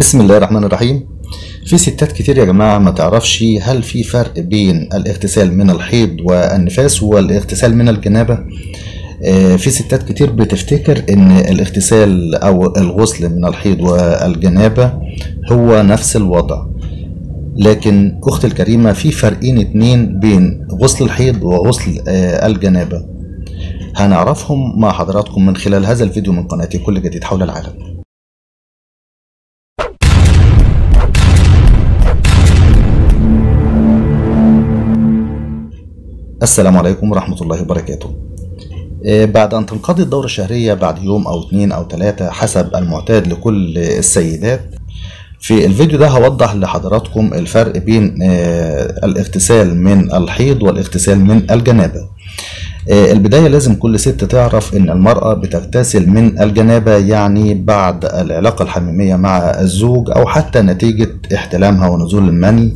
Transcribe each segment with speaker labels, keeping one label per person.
Speaker 1: بسم الله الرحمن الرحيم في ستات كتير يا جماعة ما تعرفش هل في فرق بين الاغتسال من الحيض والنفاس والاغتسال من الجنابة آه، في ستات كتير بتفتكر ان الاغتسال او الغسل من الحيض والجنابة هو نفس الوضع لكن اختي الكريمة في فرقين اتنين بين غسل الحيض وغسل آه، الجنابة هنعرفهم مع حضراتكم من خلال هذا الفيديو من قناتي كل جديد حول العالم السلام عليكم ورحمة الله وبركاته آه، بعد أن تنقضي الدورة الشهرية بعد يوم أو اتنين أو تلاتة حسب المعتاد لكل السيدات في الفيديو ده هوضح لحضراتكم الفرق بين آه، الاغتسال من الحيض والاغتسال من الجنابة آه، البداية لازم كل ست تعرف ان المرأة بتغتسل من الجنابة يعني بعد العلاقة الحميمية مع الزوج او حتى نتيجة احتلامها ونزول المني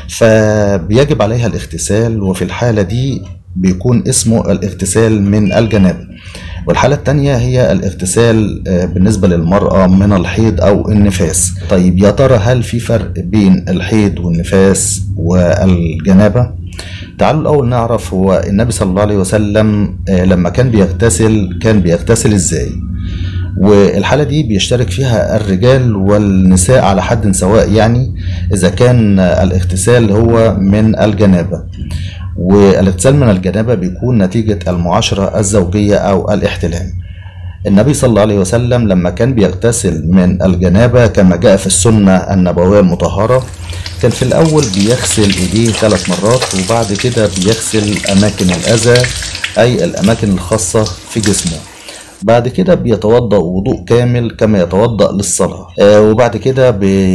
Speaker 1: فبيجب عليها الاغتسال وفي الحالة دي بيكون اسمه الاغتسال من الجنابة والحالة التانية هي الاغتسال آه، بالنسبة للمرأة من الحيض أو النفاس طيب يا ترى هل في فرق بين الحيض والنفاس والجنابة؟ تعالوا الأول نعرف هو النبي صلى الله عليه وسلم آه، لما كان بيغتسل كان بيغتسل إزاي والحالة دي بيشترك فيها الرجال والنساء على حد سواء يعني إذا كان الاغتسال هو من الجنابة والاغتسال من الجنابة بيكون نتيجة المعاشرة الزوجية أو الاحتلام النبي صلى الله عليه وسلم لما كان بيغتسل من الجنابة كما جاء في السنة النبوية المطهرة كان في الأول بيغسل إيديه ثلاث مرات وبعد كده بيغسل أماكن الأذى أي الأماكن الخاصة في جسمه بعد كده بيتوضأ وضوء كامل كما يتوضأ للصلاة آه، وبعد كده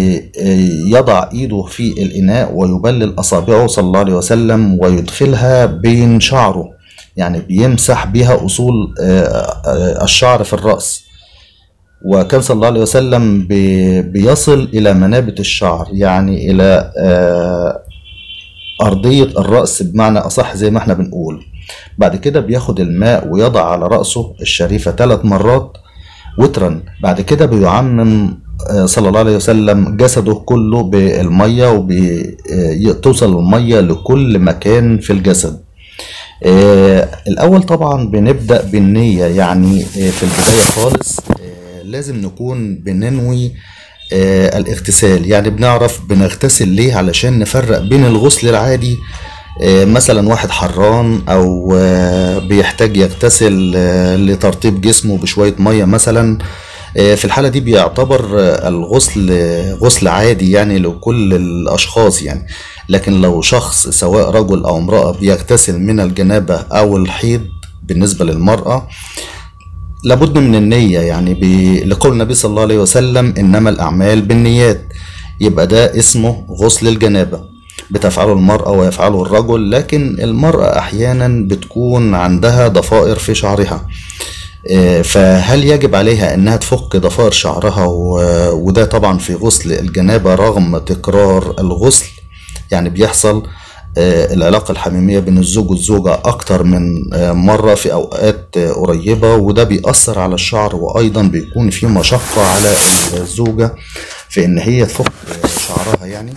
Speaker 1: بيضع ايده في الاناء ويبلل اصابعه صلى الله عليه وسلم ويدخلها بين شعره يعني بيمسح بها اصول آه، آه، الشعر في الرأس وكان صلى الله عليه وسلم بي- بيصل الى منابت الشعر يعني الى آه، أرضية الرأس بمعنى أصح زي ما احنا بنقول بعد كده بياخد الماء ويضع على رأسه الشريفة ثلاث مرات وترا بعد كده بيعمم آه، صلى الله عليه وسلم جسده كله بالمية وتوصل المية لكل مكان في الجسد آه، الأول طبعا بنبدأ بالنية يعني آه، في البداية خالص آه، لازم نكون بننوي آه، الاغتسال يعني بنعرف بنغتسل ليه علشان نفرق بين الغسل العادي آه، مثلا واحد حران او آه، بيحتاج يغتسل آه، لترطيب جسمه بشوية مية مثلا آه، في الحالة دي بيعتبر آه، الغسل آه، غسل عادي يعني لكل الأشخاص يعني لكن لو شخص سواء رجل أو امرأة بيغتسل من الجنابة أو الحيض بالنسبة للمرأة لابد من النية يعني ب... لقول النبي صلى الله عليه وسلم إنما الأعمال بالنيات يبقى ده اسمه غسل الجنابة بتفعله المرأة ويفعله الرجل لكن المرأة أحيانا بتكون عندها ضفائر في شعرها آه، فهل يجب عليها انها تفك ضفائر شعرها و- وده طبعا في غسل الجنابة رغم تكرار الغسل يعني بيحصل آه، العلاقة الحميمية بين الزوج والزوجة أكتر من آه، مرة في أوقات آه، قريبة وده بيأثر على الشعر وأيضا بيكون في مشقة على الزوجة في إن هي تفك آه، شعرها يعني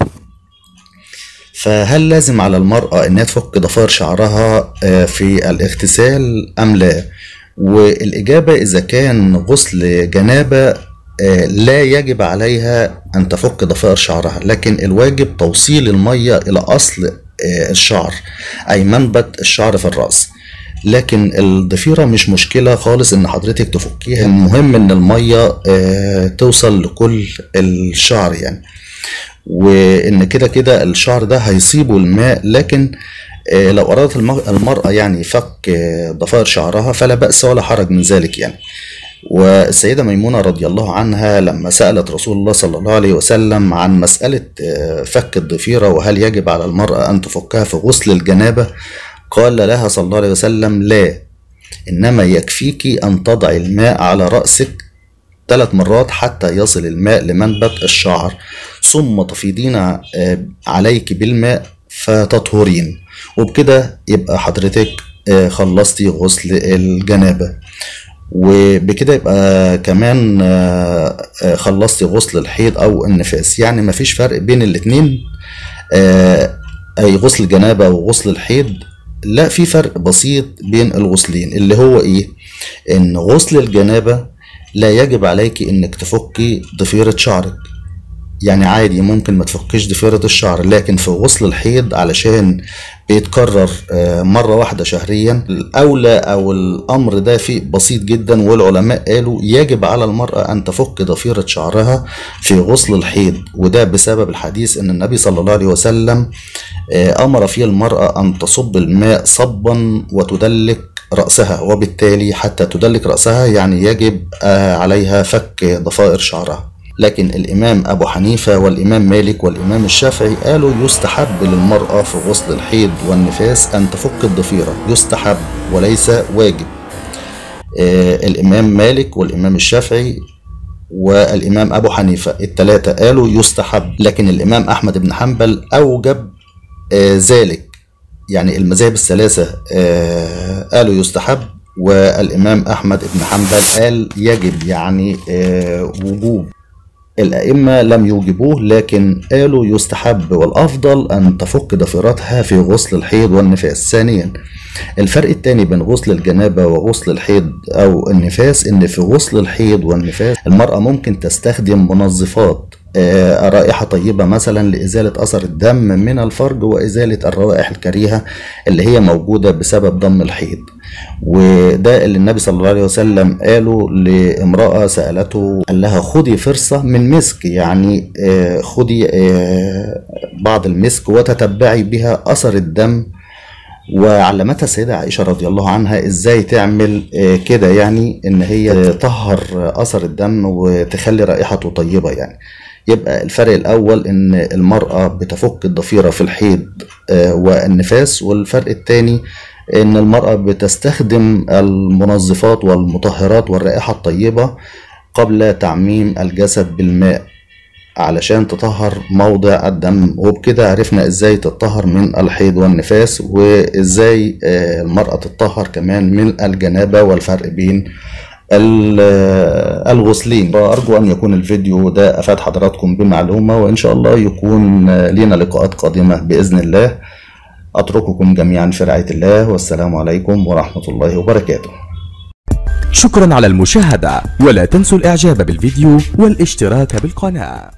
Speaker 1: فهل لازم على المرأة إنها تفك ضفائر شعرها آه، في الاغتسال أم لا؟ والإجابة إذا كان غسل جنابة آه، لا يجب عليها أن تفك ضفائر شعرها لكن الواجب توصيل المية إلى أصل آه، الشعر أي منبت الشعر في الرأس لكن الضفيرة مش مشكلة خالص إن حضرتك تفكيها المهم إن المية آه، توصل لكل الشعر يعني وان كده كده الشعر ده هيصيبه الماء لكن آه، لو ارادت الم- المرأة يعني فك آه، ضفائر شعرها فلا بأس ولا حرج من ذلك يعني والسيدة ميمونة رضي الله عنها لما سألت رسول الله صلى الله عليه وسلم عن مسألة آه، فك الضفيرة وهل يجب على المرأة أن تفكها في غسل الجنابة قال لها صلى الله عليه وسلم لا إنما يكفيك أن تضعي الماء على رأسك ثلاث مرات حتى يصل الماء لمنبت الشعر ثم تفيضين آه، عليك بالماء فتطهرين وبكده يبقى حضرتك آه، خلصتي غسل الجنابة وبكده يبقى كمان آه، آه، خلصتي غسل الحيض او النفاس يعني مفيش فرق بين الاتنين آه، اي غسل الجنابه وغسل الحيض لا في فرق بسيط بين الغسلين اللي هو ايه ان غسل الجنابه لا يجب عليك انك تفكي ضفيره شعرك يعني عادي ممكن ما تفكيش ضفيرة الشعر لكن في غسل الحيض علشان بيتكرر آه، مرة واحدة شهريا الأولى أو الأمر ده فيه بسيط جدا والعلماء قالوا يجب على المرأة أن تفك ضفيرة شعرها في غسل الحيض وده بسبب الحديث أن النبي صلى الله عليه وسلم آه، أمر فيه المرأة أن تصب الماء صبا وتدلك رأسها وبالتالي حتى تدلك رأسها يعني يجب آه، عليها فك ضفائر شعرها لكن الإمام أبو حنيفة والإمام مالك والإمام الشافعي قالوا يستحب للمرأة في غسل الحيض والنفاس أن تفك الضفيرة يستحب وليس واجب آه الإمام مالك والإمام الشافعي والإمام أبو حنيفة الثلاثة قالوا يستحب لكن الإمام أحمد بن حنبل أوجب آه ذلك يعني المذاهب الثلاثة آه قالوا يستحب والإمام أحمد بن حنبل قال يجب يعني آه وجوب الأئمة لم يوجبوه لكن قالوا يستحب والأفضل أن تفك ضفيرتها في غسل الحيض والنفاس ثانيا الفرق الثاني بين غسل الجنابة وغسل الحيض أو النفاس إن في غسل الحيض والنفاس المرأة ممكن تستخدم منظفات آه، رائحة طيبة مثلا لإزالة أثر الدم من الفرج وإزالة الروائح الكريهة اللي هي موجودة بسبب دم الحيض وده اللي النبي صلى الله عليه وسلم قاله لامرأة سألته قال لها خدي فرصة من مسك يعني آه، خدي آه، بعض المسك وتتبعي بها أثر الدم وعلمتها السيدة عائشة رضي الله عنها ازاي تعمل آه، كده يعني ان هي تطهر اثر الدم وتخلي رائحته طيبة يعني يبقى الفرق الاول ان المرأة بتفك الضفيرة في الحيض آه، والنفاس والفرق الثاني ان المرأة بتستخدم المنظفات والمطهرات والرائحة الطيبة قبل تعميم الجسد بالماء علشان تطهر موضع الدم وبكده عرفنا ازاي تطهر من الحيض والنفاس وازاي آه، المرأة تطهر كمان من الجنابة والفرق بين ال- آه، الغسلين وأرجو أن يكون الفيديو ده أفاد حضراتكم بمعلومة وإن شاء الله يكون آه، لنا لقاءات قادمة بإذن الله أترككم جميعا في رعاية الله والسلام عليكم ورحمة الله وبركاته
Speaker 2: شكرا على المشاهدة ولا تنسوا الإعجاب بالفيديو والاشتراك بالقناة